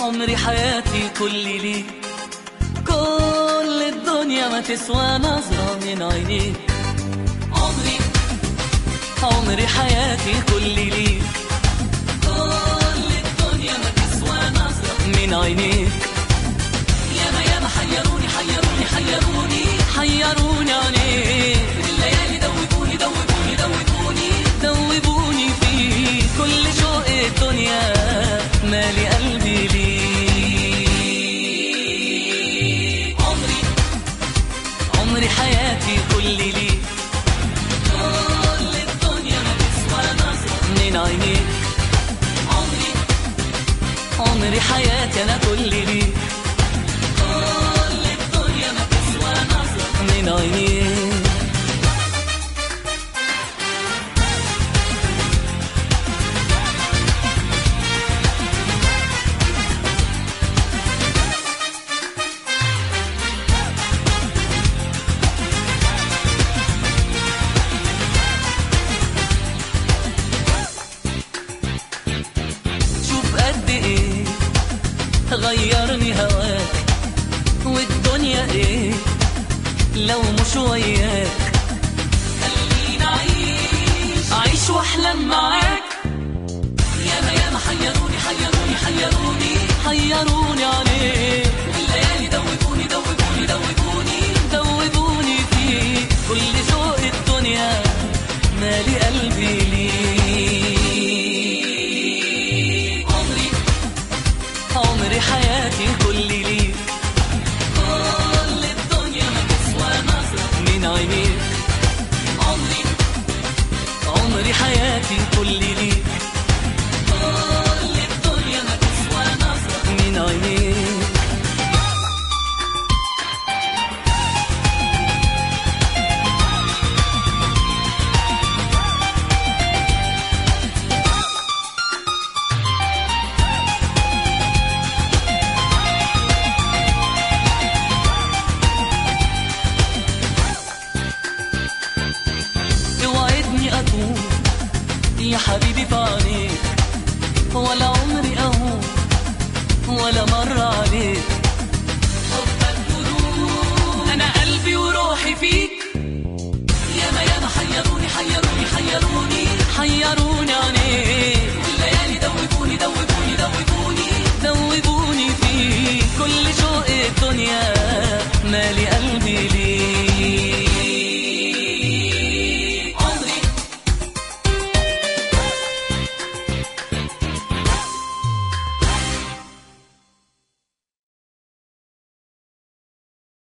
عمري حياتي كل ليك كل الدنيا ما تسوى نظرة من عينيك عمري عمري حياتي كل ليك كل الدنيا ما تسوى نظرة من عينيك ياما ياما حيروني حيروني حيروني حيروني عينيك الليالي دوبوني دوبوني دوبوني دوبوني فيك كل شوق الدنيا مالي قلبي ليك عمري عمري حياتي كل ليك كل الدنيا ما تسوى نظرة من عينيك عمري عمري حياتي انا كل ليك كل الدنيا ما تسوى نظرة من عينيك شوف قد ايه غيرني هواك والدنيا ايه لو مش وياك خليني اعيش اعيش واحلم معاك ياما ياما حيروني حيروني حيروني حيروني عليك الليالي دوبوني دوبوني دوبوني دوبوني فيك كل ذوق الدنيا مالي قلبي ليك عمري عمري حياتي كل ليك كل الدنيا ما تسوى نظرة من عينيك عمري عمري حياتي كل ليك كل الدنيا ما تسوى نظرة من عينيك توعدني أكون يا حبيبي في عينيك ولا عمري أهون ولا مرة عليك حبك جنون أنا قلبي وروحي فيك ياما ياما حيروني حيروني حيروني حيروني عليك والليالي دوبوني دوبوني دوبوني دوبوني فيك كل شوق الدنيا مالي